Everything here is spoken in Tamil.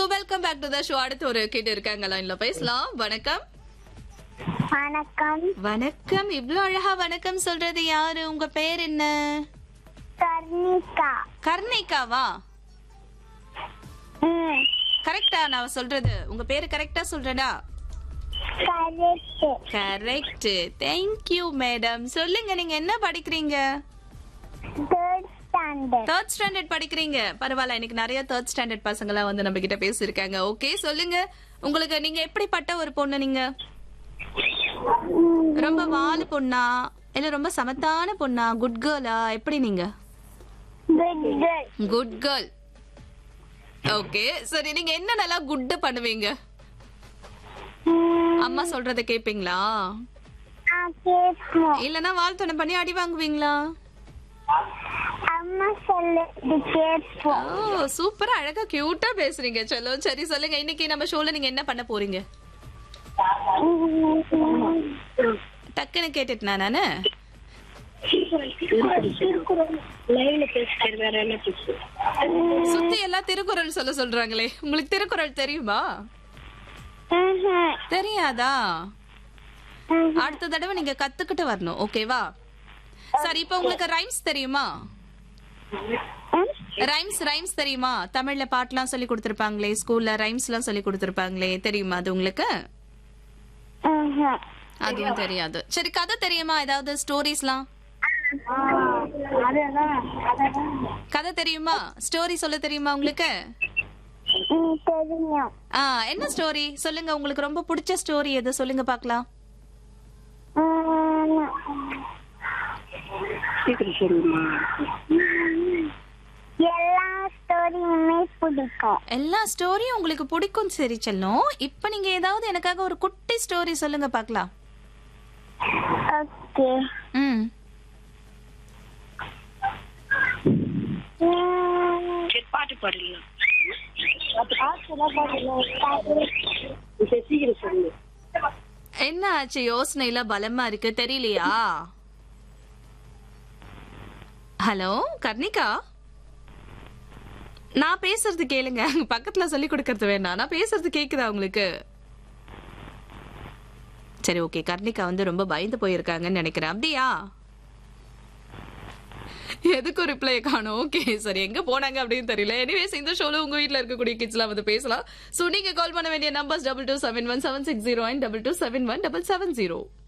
so welcome back to the show அடுத்து ஒரு கிட்ட இருக்காங்க லைன்ல பேசலாம் வணக்கம் வணக்கம் வணக்கம் இவ்ளோ அழகா வணக்கம் சொல்றது யாரு உங்க பேர் என்ன கர்ணிகா கர்ணிகாவா ம் கரெக்டா நான் சொல்றது உங்க பேரு கரெக்டா சொல்றடா கரெக்ட் கரெக்ட் தேங்க்யூ மேடம் சொல்லுங்க நீங்க என்ன படிக்கிறீங்க தேர்ட் ஸ்டாண்டர்ட் தேர்ட் ஸ்டாண்டர்ட் படிக்கிறீங்க பரவாயில்ல இன்னைக்கு நிறைய தேர்ட் ஸ்டாண்டர்ட் பசங்க எல்லாம் வந்து நம்ம கிட்ட பேசியிருக்காங்க ஓகே சொல்லுங்க உங்களுக்கு நீங்க எப்படிப்பட்ட ஒரு பொண்ணு நீங்க ரொம்ப வாலு பொண்ணா இல்ல ரொம்ப சமத்தான பொண்ணா குட் கேர்லா எப்படி நீங்க good girl good girl okay சரி நீங்க என்ன நல்லா குட் பண்ணுவீங்க அம்மா சொல்றத கேப்பீங்களா ஆ கேட்போம் இல்லனா வாழ்த்தனை பண்ணி அடி வாங்குவீங்களா அம்மா சொல்லுது கேட்போம் ஓ சூப்பரா அழகா கியூட்டா பேசுறீங்க செல்லோ சரி சொல்லுங்க இன்னைக்கு நம்ம ஷோல நீங்க என்ன பண்ண போறீங்க டக்குன்னு கேட்டுட்டேனா நானு லைவ்ல பேசுறது வேற என்ன பேசு சுத்தி எல்லாம் திருக்குறள் சொல்ல சொல்றாங்களே உங்களுக்கு திருக்குறள் தெரியுமா தெரியாதா அடுத்த தடவை நீங்க கத்துக்கிட்டு வரணும் ஓகேவா சரி இப்போ உங்களுக்கு ரைம்ஸ் தெரியுமா ரைம்ஸ் ரைம்ஸ் தெரியுமா தமிழ்ல பாட்டுலாம் சொல்லி கொடுத்திருப்பாங்களே ஸ்கூல்ல ரைம்ஸ் எல்லாம் சொல்லி கொடுத்திருப்பாங்களே தெரியுமா அது உங்களுக்கு அதுவும் தெரியாது சரி கதை தெரியுமா ஏதாவது ஸ்டோரிஸ்லாம் அதெல்லாம் அதெல்லாம் கதை தெரியுமா ஸ்டோரி சொல்ல தெரியுமா உங்களுக்கு ம், தெரியும் ஆ என்ன ஸ்டோரி சொல்லுங்க உங்களுக்கு ரொம்ப பிடிச்ச ஸ்டோரி எது சொல்லுங்க பார்க்கலாம் ம், எல்லா ஸ்டோரியுமே பிடிக்கும் எல்லா ஸ்டோரியும் உங்களுக்கு பிடிக்கும் சரி செல்லும் இப்போ நீங்க ஏதாவது எனக்காக ஒரு குட்டி ஸ்டோரி சொல்லுங்க பார்க்கலாம் ஓகே ம் பாட்டு பாடல சீக்கிரம் சொல்லு என்ன ஆச்சு யோசனையில பலமா இருக்கு தெரியலையா ஹலோ கர்ணிகா நான் பேசுறது கேளுங்க பக்கத்துல சொல்லி கொடுக்கறது வேண்டாம் நான் பேசுறது கேக்குதா உங்களுக்கு சரி ஓகே கர்ணிகா வந்து ரொம்ப பயந்து போயிருக்காங்கன்னு நினைக்கிறேன் அப்படியா எதுக்கும் ரிப்ளை காணும் ஓகே சரி எங்க போனாங்க அப்படின்னு தெரியல எனிவேஸ் இந்த ஷோல உங்க வீட்ல இருக்கக்கூடிய கிட்ஸ்லாம் வந்து பேசலாம் சோ நீங்க கால் பண்ண வேண்டிய numbers double two seven one seven six zero and double two seven one double seven zero